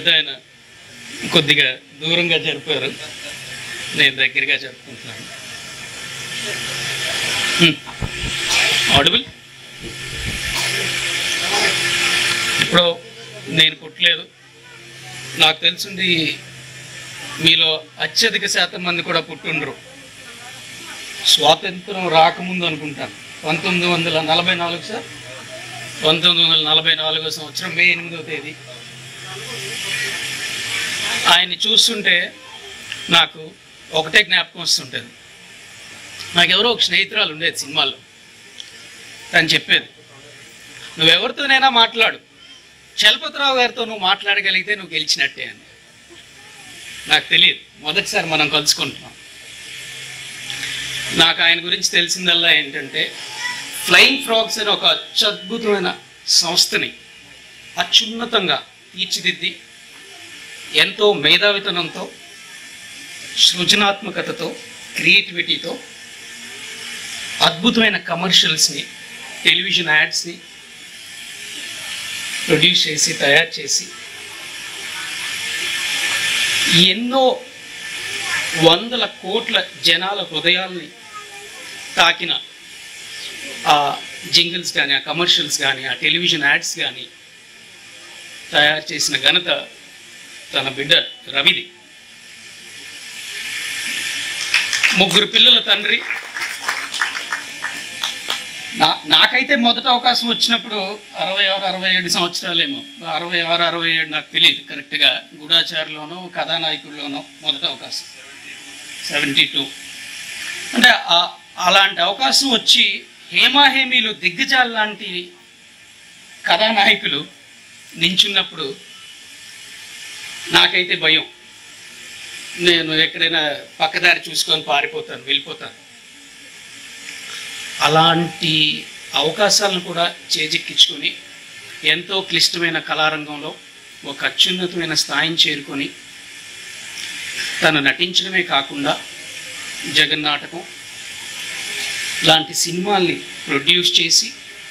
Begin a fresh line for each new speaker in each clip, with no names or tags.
పెద్ద ఆయన కొద్దిగా దూరంగా జరిపారు నేను దగ్గరగా జరుపుకుంటున్నాను ఆడిబుల్ ఇప్పుడు నేను పుట్టలేదు నాకు తెలిసింది మీలో అత్యధిక శాతం మంది కూడా పుట్టుండ్రు స్వాతంత్రం రాకముందు అనుకుంటాను పంతొమ్మిది వందల నలభై నాలుగు సార్ పంతొమ్మిది వందల నలభై నాలుగో సంవత్సరం మే ఎనిమిదో తేదీ ఆయన్ని చూస్తుంటే నాకు ఒకటే జ్ఞాపకం వస్తుంటుంది నాకు ఎవరో ఒక స్నేహితురాలు ఉండేది సినిమాలో తను చెప్పేది నువ్వెవరితోనైనా మాట్లాడు చలపతిరావు గారితో నువ్వు మాట్లాడగలిగితే నువ్వు గెలిచినట్టే అని నాకు తెలియదు మొదటిసారి మనం కలుసుకుంటున్నాం నాకు ఆయన గురించి తెలిసిందల్లా ఏంటంటే ఫ్లయింగ్ ఫ్రాగ్స్ అనే ఒక అత్యద్భుతమైన సంస్థని అత్యున్నతంగా తీర్చిదిద్ది ఎంతో మేధావితనంతో సృజనాత్మకతతో క్రియేటివిటీతో అద్భుతమైన కమర్షియల్స్ని టెలివిజన్ యాడ్స్ని ప్రొడ్యూస్ చేసి తయారు చేసి ఎన్నో వందల కోట్ల జనాల హృదయాల్ని తాకిన ఆ జింగిల్స్ కానీ ఆ కమర్షియల్స్ కానీ ఆ టెలివిజన్ యాడ్స్ కానీ తయారు చేసిన ఘనత తన బిడ్డ రవిది ముగ్గురు పిల్లల తండ్రి నా నాకైతే మొదట అవకాశం వచ్చినప్పుడు అరవై ఆరు అరవై ఏడు సంవత్సరాలేమో అరవై ఆరు అరవై ఏడు నాకు తెలియదు కరెక్ట్గా గూఢాచారులోనో కథానాయకుల్లోనో మొదట అవకాశం సెవెంటీ టూ అంటే ఆ- అలాంటి అవకాశం వచ్చి హేమాహేమీలు దిగ్గజాలు లాంటి కథానాయకులు నించున్నప్పుడు నాకైతే భయం నేను ఎక్కడైనా పక్కదారి చూసుకొని పారిపోతాను వెళ్ళిపోతాను అలాంటి అవకాశాలను కూడా చేజిక్కించుకొని ఎంతో క్లిష్టమైన కళారంగంలో ఒక అత్యున్నతమైన స్థాయిని చేరుకొని తను నటించడమే కాకుండా జగన్నాటకం లాంటి సినిమాల్ని ప్రొడ్యూస్ చేసి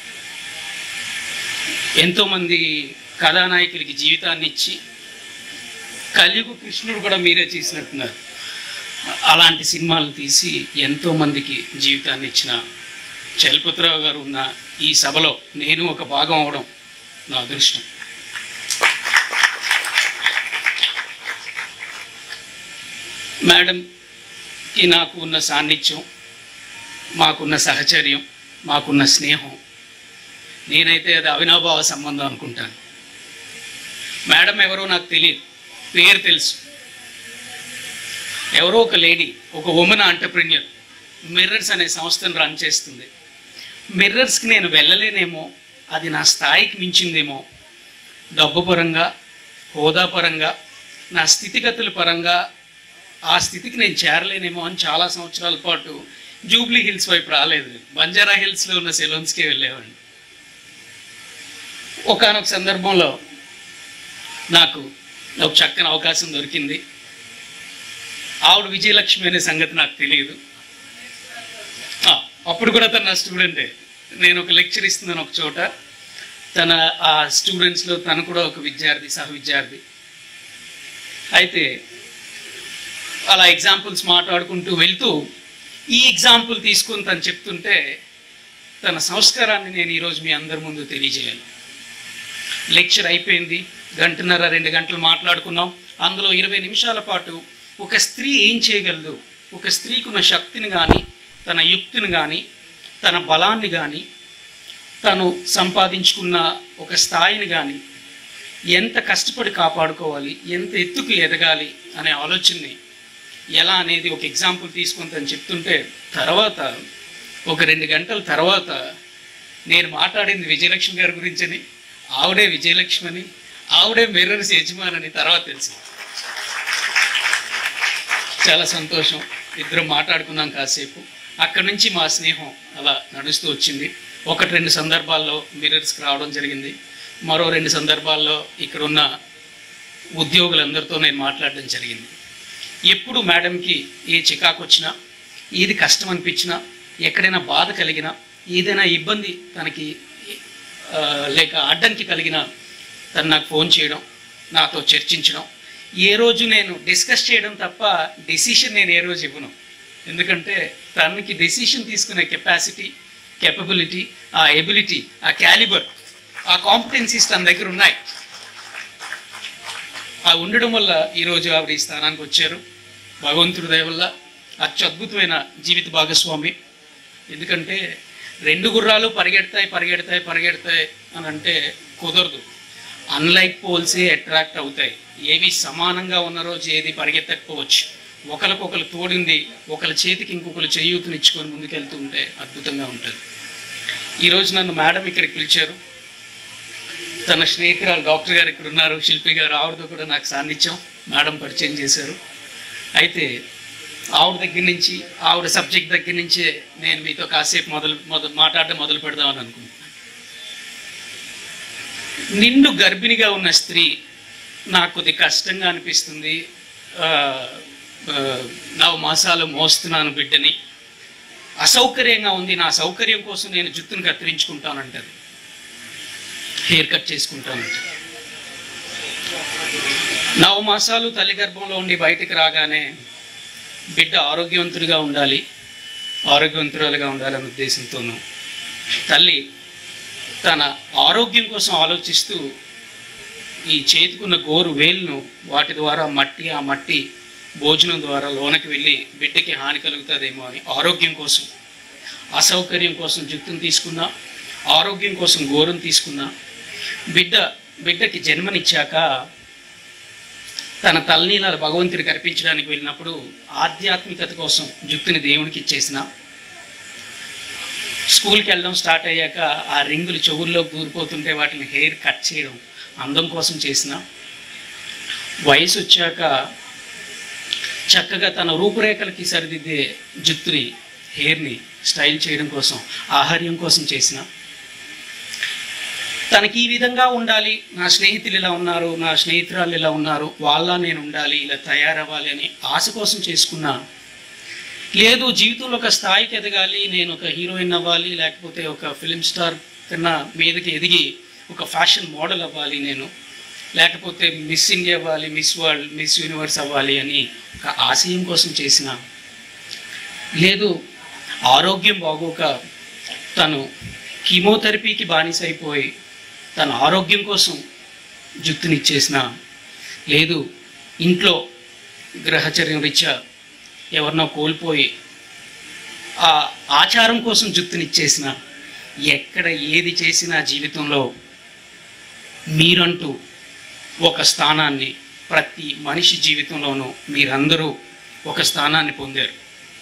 ఎంతోమంది కథానాయకులకి జీవితాన్ని ఇచ్చి కలియుగ కృష్ణుడు కూడా మీరే చేసినట్టున్నారు అలాంటి సినిమాలు తీసి ఎంతో మందికి జీవితాన్ని ఇచ్చిన చలపతిరావు గారు ఉన్న ఈ సభలో నేను ఒక భాగం అవడం నా అదృష్టం మేడంకి నాకు ఉన్న సాన్నిధ్యం మాకున్న సహచర్యం మాకున్న స్నేహం నేనైతే అది అవినాభావ సంబంధం అనుకుంటాను మేడం ఎవరో నాకు తెలియదు పేరు తెలుసు ఎవరో ఒక లేడీ ఒక ఉమెన్ ఆంటర్ప్రిన్యూర్ మిర్రర్స్ అనే సంస్థను రన్ చేస్తుంది మిర్రర్స్కి నేను వెళ్ళలేనేమో అది నా స్థాయికి మించిందేమో డబ్బు పరంగా హోదా పరంగా నా స్థితిగతుల పరంగా ఆ స్థితికి నేను చేరలేనేమో అని చాలా సంవత్సరాల పాటు జూబ్లీ హిల్స్ వైపు రాలేదు బంజారా హిల్స్లో ఉన్న సెలూన్స్కే వెళ్ళేవాడిని ఒకనొక సందర్భంలో నాకు ఒక చక్కని అవకాశం దొరికింది ఆవిడ విజయలక్ష్మి అనే సంగతి నాకు తెలియదు ఆ, అప్పుడు కూడా తన నా స్టూడెంటే నేను ఒక లెక్చర్ ఇస్తున్నాను ఒక చోట తన ఆ స్టూడెంట్స్లో తను కూడా ఒక విద్యార్థి సహ విద్యార్థి అయితే అలా ఎగ్జాంపుల్స్ మాట్లాడుకుంటూ వెళ్తూ ఈ ఎగ్జాంపుల్ తీసుకుని తను చెప్తుంటే తన సంస్కారాన్ని నేను ఈరోజు మీ అందరి ముందు తెలియజేయాలి లెక్చర్ అయిపోయింది గంటన్నర రెండు గంటలు మాట్లాడుకున్నాం అందులో ఇరవై నిమిషాల పాటు ఒక స్త్రీ ఏం చేయగలదు ఒక స్త్రీకి ఉన్న శక్తిని కానీ తన యుక్తిని కానీ తన బలాన్ని కానీ తను సంపాదించుకున్న ఒక స్థాయిని కానీ ఎంత కష్టపడి కాపాడుకోవాలి ఎంత ఎత్తుకు ఎదగాలి అనే ఆలోచనని ఎలా అనేది ఒక ఎగ్జాంపుల్ తీసుకొని తను చెప్తుంటే తర్వాత ఒక రెండు గంటల తర్వాత నేను మాట్లాడింది విజయలక్ష్మి గారి గురించని ఆవిడే విజయలక్ష్మి అని ఆవిడే మిర్రర్స్ యజమానని తర్వాత తెలిసింది చాలా సంతోషం ఇద్దరం మాట్లాడుకున్నాం కాసేపు అక్కడి నుంచి మా స్నేహం అలా నడుస్తూ వచ్చింది ఒకటి రెండు సందర్భాల్లో మిర్రర్స్కి రావడం జరిగింది మరో రెండు సందర్భాల్లో ఇక్కడ ఉన్న ఉద్యోగులందరితో నేను మాట్లాడడం జరిగింది ఎప్పుడు మేడంకి ఏ చికాకు వచ్చినా ఏది కష్టం అనిపించినా ఎక్కడైనా బాధ కలిగినా ఏదైనా ఇబ్బంది తనకి ఆ, లేక అడ్డంకి కలిగిన తను నాకు ఫోన్ చేయడం నాతో చర్చించడం ఏ రోజు నేను డిస్కస్ చేయడం తప్ప డెసిషన్ నేను ఏ రోజు ఇవ్వను ఎందుకంటే తనకి డెసిషన్ తీసుకునే కెపాసిటీ కెపబిలిటీ ఆ ఎబిలిటీ ఆ క్యాలిబర్ ఆ కాంపిటెన్సీస్ తన దగ్గర ఉన్నాయి ఆ ఉండడం వల్ల ఈరోజు ఆవిడ ఈ స్థానానికి వచ్చారు భగవంతుడి దయ వల్ల అత్యద్భుతమైన జీవిత భాగస్వామి ఎందుకంటే రెండు గుర్రాలు పరిగెడతాయి పరిగెడతాయి పరిగెడతాయి అని అంటే కుదరదు అన్లైక్ పోల్సే అట్రాక్ట్ అవుతాయి ఏవి సమానంగా ఉన్న రోజు ఏది పరిగెత్తకపోవచ్చు ఒకరికొకరు తోడింది ఒకరి చేతికి ఇంకొకరు చేయూతనిచ్చుకొని ముందుకెళ్తూ ఉంటే అద్భుతంగా ఉంటుంది ఈరోజు నన్ను మేడం ఇక్కడికి పిలిచారు తన స్నేహితురాలు డాక్టర్ గారు ఇక్కడ ఉన్నారు శిల్పి గారు ఆవిడతో కూడా నాకు సాన్నిధ్యం మేడం పరిచయం చేశారు అయితే ఆవిడ దగ్గర నుంచి ఆవిడ సబ్జెక్ట్ దగ్గర నుంచే నేను మీతో కాసేపు మొదలు మొదలు మాట్లాడడం మొదలు పెడదామని అనుకుంటున్నాను నిండు గర్భిణిగా ఉన్న స్త్రీ నాకు కొద్ది కష్టంగా అనిపిస్తుంది ఆ, ఆ, నవ మాసాలు మోస్తున్నాను బిడ్డని అసౌకర్యంగా ఉంది నా సౌకర్యం కోసం నేను జుట్టును కత్తిరించుకుంటానంటది హెయిర్ కట్ చేసుకుంటానంట నవ మాసాలు తల్లి గర్భంలో ఉండి బయటికి రాగానే బిడ్డ ఆరోగ్యవంతుడిగా ఉండాలి ఆరోగ్యవంతురాలుగా ఉండాలనే ఉద్దేశంతోనూ తల్లి తన ఆరోగ్యం కోసం ఆలోచిస్తూ ఈ చేతికున్న గోరు వేలును వాటి ద్వారా మట్టి ఆ మట్టి భోజనం ద్వారా లోనకి వెళ్ళి బిడ్డకి హాని కలుగుతుందేమో అని ఆరోగ్యం కోసం అసౌకర్యం కోసం జుట్టును తీసుకున్నా ఆరోగ్యం కోసం గోరును తీసుకున్నా బిడ్డ బిడ్డకి జన్మనిచ్చాక తన తలనీలాలు భగవంతుడికి అర్పించడానికి వెళ్ళినప్పుడు ఆధ్యాత్మికత కోసం జుట్టుని దేవునికి ఇచ్చేసిన స్కూల్కి వెళ్ళడం స్టార్ట్ అయ్యాక ఆ రింగులు చెవుల్లో దూరిపోతుంటే వాటిని హెయిర్ కట్ చేయడం అందం కోసం చేసిన వయసు వచ్చాక చక్కగా తన రూపురేఖలకి సరిదిద్దే జుట్టుని హెయిర్ని స్టైల్ చేయడం కోసం ఆహార్యం కోసం చేసిన తనకి ఈ విధంగా ఉండాలి నా స్నేహితులు ఇలా ఉన్నారు నా స్నేహితురాలు ఇలా ఉన్నారు వాళ్ళ నేను ఉండాలి ఇలా తయారవ్వాలి అని ఆశ కోసం చేసుకున్నా లేదు జీవితంలో ఒక స్థాయికి ఎదగాలి నేను ఒక హీరోయిన్ అవ్వాలి లేకపోతే ఒక ఫిలిం స్టార్ కన్నా మీదకి ఎదిగి ఒక ఫ్యాషన్ మోడల్ అవ్వాలి నేను లేకపోతే మిస్ ఇండియా అవ్వాలి మిస్ వరల్డ్ మిస్ యూనివర్స్ అవ్వాలి అని ఒక ఆశయం కోసం చేసిన లేదు ఆరోగ్యం బాగోక తను కీమోథెరపీకి బానిస అయిపోయి తన ఆరోగ్యం కోసం జుట్టునిచ్చేసిన లేదు ఇంట్లో గ్రహచర్యం రీత్యా ఎవరినో కోల్పోయి ఆ ఆచారం కోసం జుట్టునిచ్చేసిన ఎక్కడ ఏది చేసినా జీవితంలో మీరంటూ ఒక స్థానాన్ని ప్రతి మనిషి జీవితంలోనూ మీరందరూ ఒక స్థానాన్ని పొందారు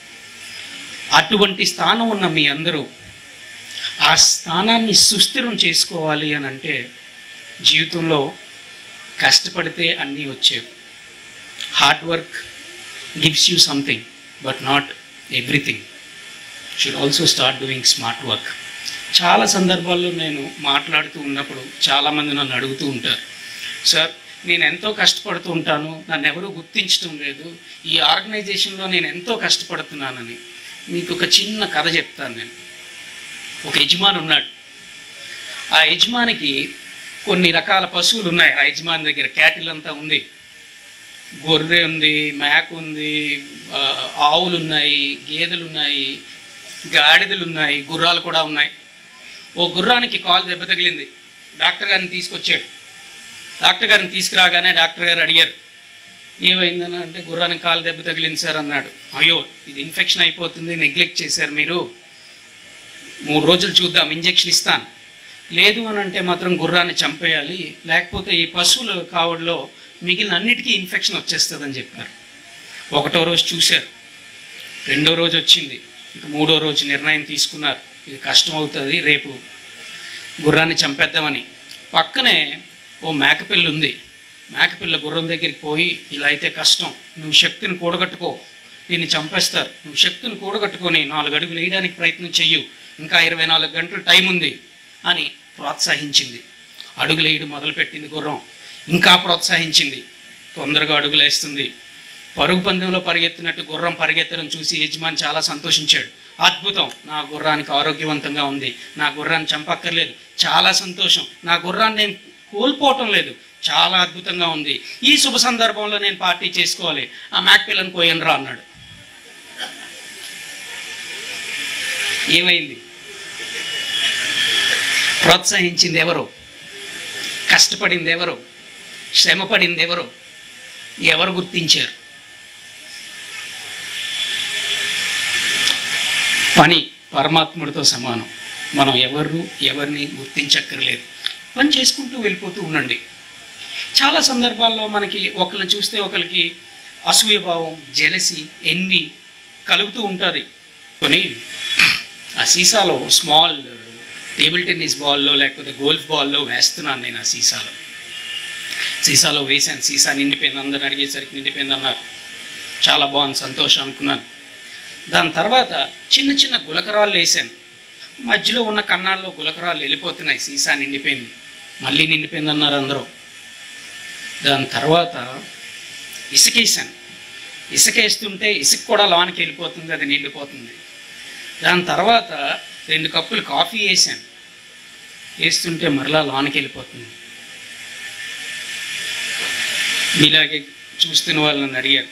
అటువంటి స్థానం ఉన్న మీ అందరూ ఆ స్థానాన్ని సుస్థిరం చేసుకోవాలి అని అంటే జీవితంలో కష్టపడితే అన్నీ వచ్చేవి hard work gives you something but not everything should also start doing smart work చాలా సందర్భాల్లో నేను మాట్లాడుతూ ఉన్నప్పుడు చాలామంది నన్ను అడుగుతూ ఉంటారు సార్ నేను ఎంతో కష్టపడుతూ ఉంటాను నన్ను ఎవరూ గుర్తించడం లేదు ఈ ఆర్గనైజేషన్లో నేను ఎంతో కష్టపడుతున్నానని మీకు ఒక చిన్న కథ చెప్తాను నేను ఒక యజమాని ఉన్నాడు ఆ యజమానికి కొన్ని రకాల పశువులు ఉన్నాయి ఆ యజమాని దగ్గర క్యాటిల్ అంతా ఉంది గొర్రె ఉంది మేక ఉంది ఆ, ఆవులు ఉన్నాయి గేదెలు ఉన్నాయి గాడిదలు ఉన్నాయి గుర్రాలు కూడా ఉన్నాయి ఓ గుర్రానికి కాలు దెబ్బ తగిలింది డాక్టర్ గారిని తీసుకొచ్చాడు డాక్టర్ గారిని తీసుకురాగానే డాక్టర్ గారు అడిగారు ఏమైందని అంటే గుర్రానికి కాలు దెబ్బ తగిలింది సార్ అన్నాడు అయ్యో ఇది ఇన్ఫెక్షన్ అయిపోతుంది నెగ్లెక్ట్ చేశారు మీరు మూడు రోజులు చూద్దాం ఇంజెక్షన్ ఇస్తాను లేదు అని అంటే మాత్రం గుర్రాన్ని చంపేయాలి లేకపోతే ఈ పశువుల కావడిలో మిగిలిన అన్నిటికీ ఇన్ఫెక్షన్ వచ్చేస్తుందని చెప్పారు ఒకటో రోజు చూశారు రెండో రోజు వచ్చింది ఇక మూడో రోజు నిర్ణయం తీసుకున్నారు ఇది కష్టం అవుతుంది రేపు గుర్రాన్ని చంపేద్దామని పక్కనే ఓ మేకపిల్ల ఉంది మేకపిల్ల గుర్రం దగ్గరికి పోయి ఇలా అయితే కష్టం నువ్వు శక్తిని కూడగట్టుకో దీన్ని చంపేస్తారు నువ్వు శక్తిని కూడగట్టుకొని నాలుగు అడుగులు వేయడానికి ప్రయత్నం చెయ్యు ఇంకా ఇరవై నాలుగు గంటలు టైం ఉంది అని ప్రోత్సహించింది అడుగులు వేయడం మొదలుపెట్టింది గుర్రం ఇంకా ప్రోత్సహించింది తొందరగా అడుగులు వేస్తుంది పరుగు పందెంలో పరిగెత్తినట్టు గుర్రం పరిగెత్తడం చూసి యజమాని చాలా సంతోషించాడు అద్భుతం నా గుర్రానికి ఆరోగ్యవంతంగా ఉంది నా గుర్రాన్ని చంపక్కర్లేదు చాలా సంతోషం నా గుర్రాన్ని నేను కోల్పోవటం లేదు చాలా అద్భుతంగా ఉంది ఈ శుభ సందర్భంలో నేను పార్టీ చేసుకోవాలి ఆ మ్యాక్ పిల్లని కోయనరా అన్నాడు ఏమైంది ప్రోత్సహించింది ఎవరు కష్టపడింది ఎవరు శ్రమపడింది ఎవరు ఎవరు గుర్తించారు పని పరమాత్ముడితో సమానం మనం ఎవరు ఎవరిని గుర్తించక్కర్లేదు పని చేసుకుంటూ వెళ్ళిపోతూ ఉండండి చాలా సందర్భాల్లో మనకి ఒకరిని చూస్తే ఒకరికి అసూయభావం జెలసి ఎన్వి కలుగుతూ ఉంటుంది కొని ఆ సీసాలో స్మాల్ టేబుల్ టెన్నిస్ బాల్లో లేకపోతే గోల్ఫ్ బాల్లో వేస్తున్నాను నేను ఆ సీసాలో సీసాలో వేశాను సీసా నిండిపోయింది అందరు అడిగేసరికి నిండిపోయింది అన్నారు చాలా బాగుంది సంతోషం అనుకున్నాను దాని తర్వాత చిన్న చిన్న గులకరాళ్ళు వేసాను మధ్యలో ఉన్న కన్నాల్లో గులకరాళ్ళు వెళ్ళిపోతున్నాయి సీసా నిండిపోయింది మళ్ళీ నిండిపోయింది అన్నారు అందరూ దాని తర్వాత ఇసుకేసాను ఇసుకేస్తుంటే ఇసుక కూడా లోనికి వెళ్ళిపోతుంది అది నిండిపోతుంది దాని తర్వాత రెండు కప్పులు కాఫీ వేసాను వేస్తుంటే మరలా లోనికి వెళ్ళిపోతుంది మీలాగే చూస్తున్న వాళ్ళు నన్ను అడిగారు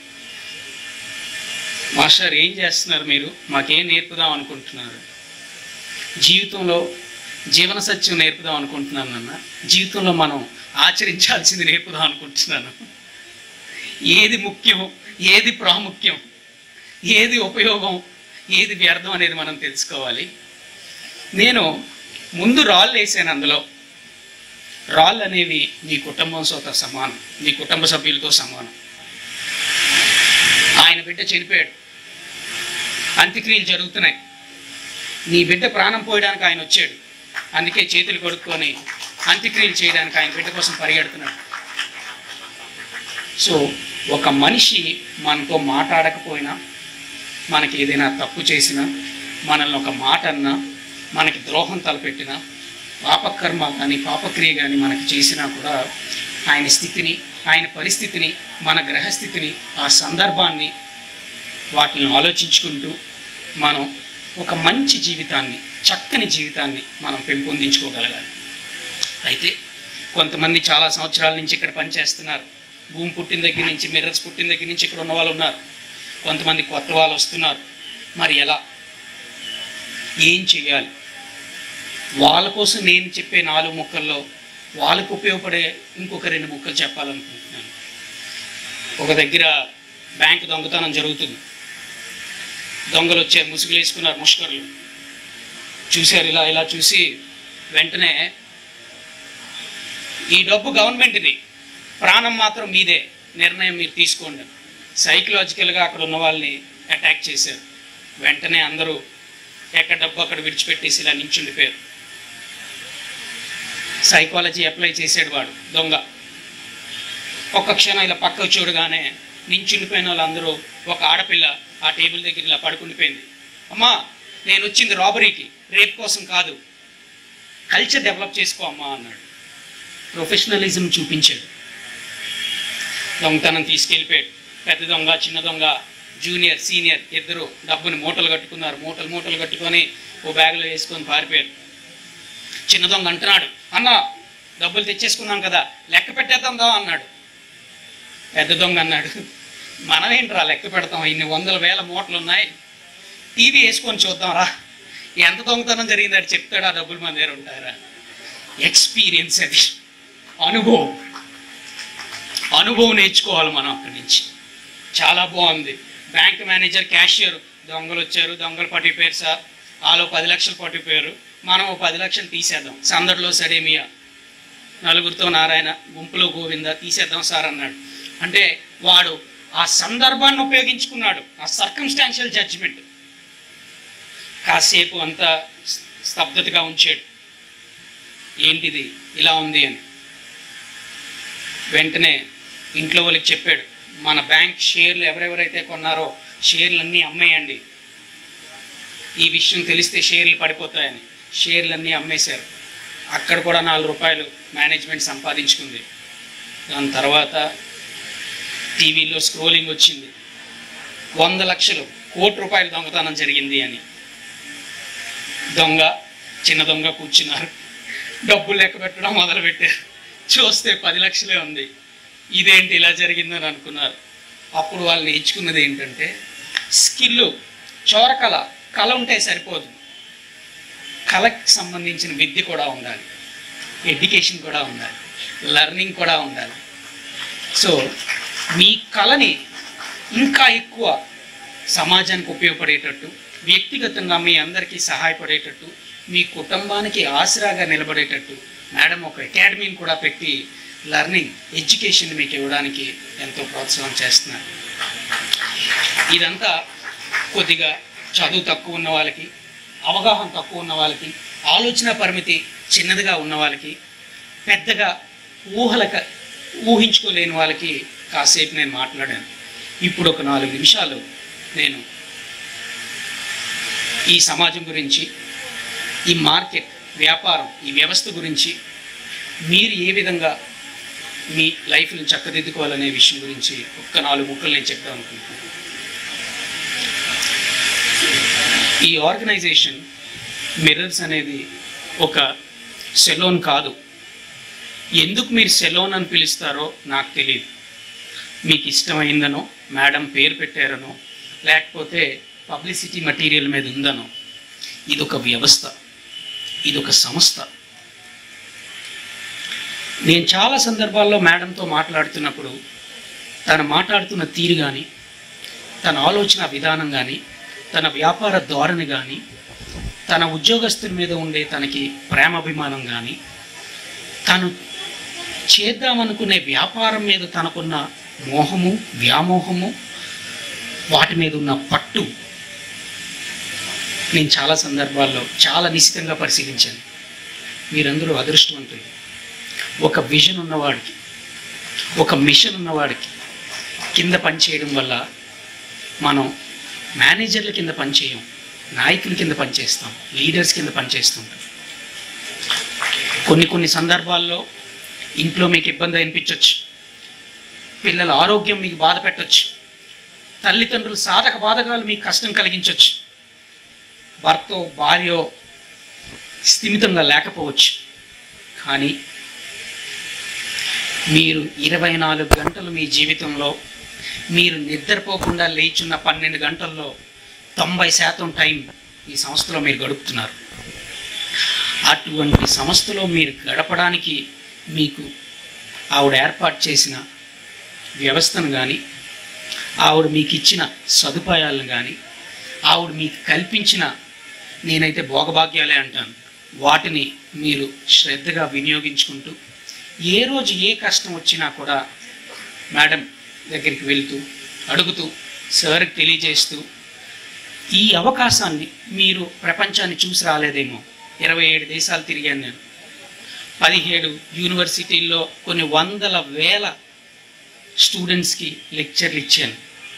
మాస్టర్ ఏం చేస్తున్నారు మీరు మాకేం నేర్పుదాం అనుకుంటున్నారు జీవితంలో జీవన సత్యం నేర్పుదాం అనుకుంటున్నాను నాన్న జీవితంలో మనం ఆచరించాల్సింది నేర్పుదాం అనుకుంటున్నాను ఏది ముఖ్యం ఏది ప్రాముఖ్యం ఏది ఉపయోగం ఏది వ్యర్థం అనేది మనం తెలుసుకోవాలి నేను ముందు రాళ్ళు వేసాను అందులో రాళ్ళు అనేవి మీ కుటుంబంతో సమానం మీ కుటుంబ సభ్యులతో సమానం ఆయన బిడ్డ చనిపోయాడు అంత్యక్రియలు జరుగుతున్నాయి నీ బిడ్డ ప్రాణం పోయడానికి ఆయన వచ్చాడు అందుకే చేతులు కొడుక్కొని అంత్యక్రియలు చేయడానికి ఆయన బిడ్డ కోసం పరిగెడుతున్నాడు సో ఒక మనిషి మనతో మాట్లాడకపోయినా మనకి ఏదైనా తప్పు చేసినా మనల్ని ఒక మాట అన్నా మనకి ద్రోహం తలపెట్టినా పాపకర్మ కానీ పాపక్రియ కానీ మనకి చేసినా కూడా ఆయన స్థితిని ఆయన పరిస్థితిని మన గ్రహస్థితిని ఆ సందర్భాన్ని వాటిని ఆలోచించుకుంటూ మనం ఒక మంచి జీవితాన్ని చక్కని జీవితాన్ని మనం పెంపొందించుకోగలగాలి అయితే కొంతమంది చాలా సంవత్సరాల నుంచి ఇక్కడ పనిచేస్తున్నారు భూమి పుట్టిన దగ్గర నుంచి మిర్రర్స్ పుట్టిన దగ్గర నుంచి ఇక్కడ ఉన్న వాళ్ళు ఉన్నారు కొంతమంది కొత్త వాళ్ళు వస్తున్నారు మరి ఎలా ఏం చేయాలి వాళ్ళ కోసం నేను చెప్పే నాలుగు ముక్కల్లో వాళ్ళకు ఉపయోగపడే ఇంకొక రెండు ముక్కలు చెప్పాలనుకుంటున్నాను ఒక దగ్గర బ్యాంక్ దొంగతనం జరుగుతుంది దొంగలు వచ్చారు ముసుగులు వేసుకున్నారు ముష్కర్లు చూశారు ఇలా ఇలా చూసి వెంటనే ఈ డబ్బు గవర్నమెంట్ది ప్రాణం మాత్రం మీదే నిర్ణయం మీరు తీసుకోండి సైకలాజికల్గా అక్కడ ఉన్న వాళ్ళని అటాక్ చేశారు వెంటనే అందరూ ఎక్కడ డబ్బు అక్కడ విడిచిపెట్టేసి ఇలా నించుండిపోయారు సైకాలజీ అప్లై చేసాడు వాడు దొంగ ఒక్క క్షణం ఇలా పక్కకు చూడగానే నించుండిపోయిన వాళ్ళందరూ ఒక ఆడపిల్ల ఆ టేబుల్ దగ్గర ఇలా పడుకుండిపోయింది అమ్మా నేను వచ్చింది రాబరీకి రేప్ కోసం కాదు కల్చర్ డెవలప్ చేసుకో అమ్మా అన్నాడు ప్రొఫెషనలిజం చూపించాడు దొంగతనం తీసుకెళ్ళిపోయాడు పెద్ద దొంగ చిన్న దొంగ జూనియర్ సీనియర్ ఇద్దరు డబ్బుని మూటలు కట్టుకున్నారు మూటలు మూటలు కట్టుకొని ఓ బ్యాగ్లో వేసుకొని పారిపోయారు చిన్న దొంగ అంటున్నాడు అన్న డబ్బులు తెచ్చేసుకున్నాం కదా లెక్క పెట్టేద్దాందా అన్నాడు పెద్ద దొంగ అన్నాడు మనం ఏంట్రా లెక్క పెడతాం ఇన్ని వందల వేల మూటలు ఉన్నాయి టీవీ వేసుకొని చూద్దాంరా ఎంత దొంగతనం జరిగింది అది చెప్తాడు ఆ డబ్బులు మన దగ్గర ఉంటారా ఎక్స్పీరియన్స్ అది అనుభవం అనుభవం నేర్చుకోవాలి మనం అక్కడి నుంచి చాలా బాగుంది బ్యాంక్ మేనేజర్ క్యాషియర్ దొంగలు వచ్చారు దొంగలు పట్టిపోయారు సార్ వాళ్ళు పది లక్షలు పట్టిపోయారు మనం ఓ పది లక్షలు తీసేద్దాం సందడిలో సడేమియా నలుగురితో నారాయణ గుంపులో గోవింద తీసేద్దాం సార్ అన్నాడు అంటే వాడు ఆ సందర్భాన్ని ఉపయోగించుకున్నాడు ఆ సర్కమ్స్టాన్షియల్ జడ్జిమెంట్ కాసేపు అంతా స్తబ్దతగా ఉంచాడు ఏంటిది ఇలా ఉంది అని వెంటనే ఇంట్లో వాళ్ళకి చెప్పాడు మన బ్యాంక్ షేర్లు ఎవరెవరైతే కొన్నారో షేర్లన్నీ అమ్మేయండి ఈ విషయం తెలిస్తే షేర్లు పడిపోతాయని షేర్లన్నీ అమ్మేశారు అక్కడ కూడా నాలుగు రూపాయలు మేనేజ్మెంట్ సంపాదించుకుంది దాని తర్వాత టీవీలో స్క్రోలింగ్ వచ్చింది వంద లక్షలు కోటి రూపాయలు దొంగతనం జరిగింది అని దొంగ చిన్న దొంగ కూర్చున్నారు డబ్బులు లెక్క పెట్టడం మొదలుపెట్టారు చూస్తే పది లక్షలే ఉంది ఇదేంటి ఇలా జరిగిందని అనుకున్నారు అప్పుడు వాళ్ళు నేర్చుకున్నది ఏంటంటే స్కిల్ చోరకళ కళ ఉంటే సరిపోదు కళకి సంబంధించిన విద్య కూడా ఉండాలి ఎడ్యుకేషన్ కూడా ఉండాలి లెర్నింగ్ కూడా ఉండాలి సో మీ కళని ఇంకా ఎక్కువ సమాజానికి ఉపయోగపడేటట్టు వ్యక్తిగతంగా మీ అందరికీ సహాయపడేటట్టు మీ కుటుంబానికి ఆసరాగా నిలబడేటట్టు మేడం ఒక అకాడమీని కూడా పెట్టి లెర్నింగ్ ఎడ్యుకేషన్ మీకు ఇవ్వడానికి ఎంతో ప్రోత్సాహం చేస్తున్నారు ఇదంతా కొద్దిగా చదువు తక్కువ ఉన్న వాళ్ళకి అవగాహన తక్కువ ఉన్న వాళ్ళకి ఆలోచన పరిమితి చిన్నదిగా ఉన్న వాళ్ళకి పెద్దగా ఊహలక ఊహించుకోలేని వాళ్ళకి కాసేపు నేను మాట్లాడాను ఇప్పుడు ఒక నాలుగు నిమిషాలు నేను ఈ సమాజం గురించి ఈ మార్కెట్ వ్యాపారం ఈ వ్యవస్థ గురించి మీరు ఏ విధంగా మీ లైఫ్ని చక్కదిద్దుకోవాలనే విషయం గురించి ఒక్క నాలుగు ముక్కలు నేను చెప్దాం అనుకుంటున్నాను ఈ ఆర్గనైజేషన్ మిర్రర్స్ అనేది ఒక సెలోన్ కాదు ఎందుకు మీరు సెలోన్ అని పిలుస్తారో నాకు తెలియదు మీకు ఇష్టమైందనో మేడం పేరు పెట్టారనో లేకపోతే పబ్లిసిటీ మటీరియల్ మీద ఉందనో ఇది ఒక వ్యవస్థ ఇది ఒక సంస్థ నేను చాలా సందర్భాల్లో మేడంతో మాట్లాడుతున్నప్పుడు తను మాట్లాడుతున్న తీరు కానీ తన ఆలోచన విధానం కానీ తన వ్యాపార ధోరణి కానీ తన ఉద్యోగస్తుల మీద ఉండే తనకి ప్రేమాభిమానం కానీ తను చేద్దామనుకునే వ్యాపారం మీద తనకున్న మోహము వ్యామోహము వాటి మీద ఉన్న పట్టు నేను చాలా సందర్భాల్లో చాలా నిశ్చితంగా పరిశీలించాను మీరందరూ అదృష్టవంతులు ఒక విజన్ ఉన్నవాడికి ఒక మిషన్ ఉన్నవాడికి కింద పనిచేయడం వల్ల మనం మేనేజర్ల కింద పనిచేయం నాయకుల కింద పనిచేస్తాం లీడర్స్ కింద పనిచేస్తుంటాం కొన్ని కొన్ని సందర్భాల్లో ఇంట్లో మీకు ఇబ్బంది అనిపించవచ్చు పిల్లల ఆరోగ్యం మీకు బాధ పెట్టచ్చు తల్లిదండ్రులు సాధక బాధకాలు మీకు కష్టం కలిగించవచ్చు భర్తో భార్యో స్థిమితంగా లేకపోవచ్చు కానీ మీరు ఇరవై నాలుగు గంటలు మీ జీవితంలో మీరు నిద్రపోకుండా లేచున్న పన్నెండు గంటల్లో తొంభై శాతం టైం ఈ సంస్థలో మీరు గడుపుతున్నారు అటువంటి సంస్థలో మీరు గడపడానికి మీకు ఆవిడ ఏర్పాటు చేసిన వ్యవస్థను కానీ ఆవిడ మీకు ఇచ్చిన సదుపాయాలను కానీ ఆవిడ మీకు కల్పించిన నేనైతే భోగభాగ్యాలే అంటాను వాటిని మీరు శ్రద్ధగా వినియోగించుకుంటూ ఏ రోజు ఏ కష్టం వచ్చినా కూడా మేడం దగ్గరికి వెళ్తూ అడుగుతూ సార్కి తెలియజేస్తూ ఈ అవకాశాన్ని మీరు ప్రపంచాన్ని చూసి రాలేదేమో ఇరవై ఏడు దేశాలు తిరిగాను నేను పదిహేడు యూనివర్సిటీల్లో కొన్ని వందల వేల స్టూడెంట్స్కి లెక్చర్లు ఇచ్చాను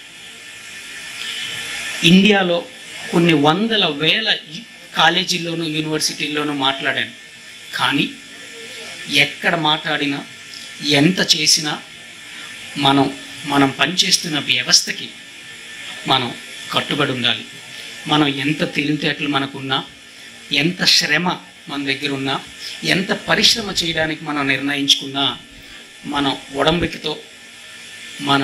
ఇండియాలో కొన్ని వందల వేల యు- కాలేజీల్లోనూ యూనివర్సిటీల్లోనూ మాట్లాడాను కానీ ఎక్కడ మాట్లాడినా ఎంత చేసినా మనం మనం పనిచేస్తున్న వ్యవస్థకి మనం కట్టుబడి ఉండాలి మనం ఎంత తెలివితేటలు మనకున్నా ఎంత శ్రమ మన దగ్గర ఉన్నా ఎంత పరిశ్రమ చేయడానికి మనం నిర్ణయించుకున్నా మన ఒడంబికతో మన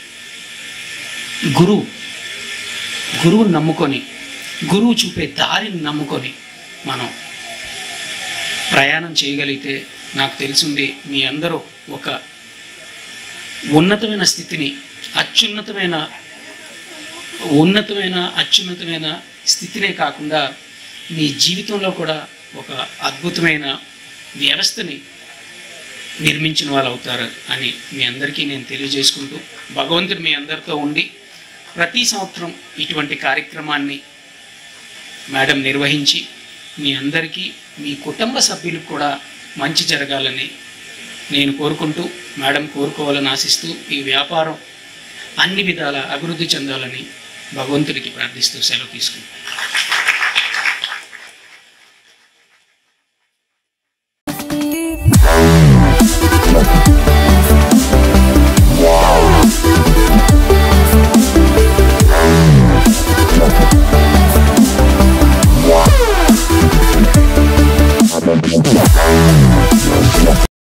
గురువు గురువుని నమ్ముకొని గురువు చూపే దారిని నమ్ముకొని మనం ప్రయాణం చేయగలిగితే నాకు తెలిసింది మీ అందరూ ఒక ఉన్నతమైన స్థితిని అత్యున్నతమైన ఉన్నతమైన అత్యున్నతమైన స్థితినే కాకుండా మీ జీవితంలో కూడా ఒక అద్భుతమైన వ్యవస్థని నిర్మించిన వాళ్ళు అవుతారు అని మీ అందరికీ నేను తెలియజేసుకుంటూ భగవంతుడు మీ అందరితో ఉండి ప్రతి సంవత్సరం ఇటువంటి కార్యక్రమాన్ని మేడం నిర్వహించి మీ అందరికీ మీ కుటుంబ సభ్యులకు కూడా మంచి జరగాలని నేను కోరుకుంటూ మేడం కోరుకోవాలని ఆశిస్తూ ఈ వ్యాపారం అన్ని విధాల అభివృద్ధి చెందాలని భగవంతుడికి ప్రార్థిస్తూ సెలవు తీసుకుంటాను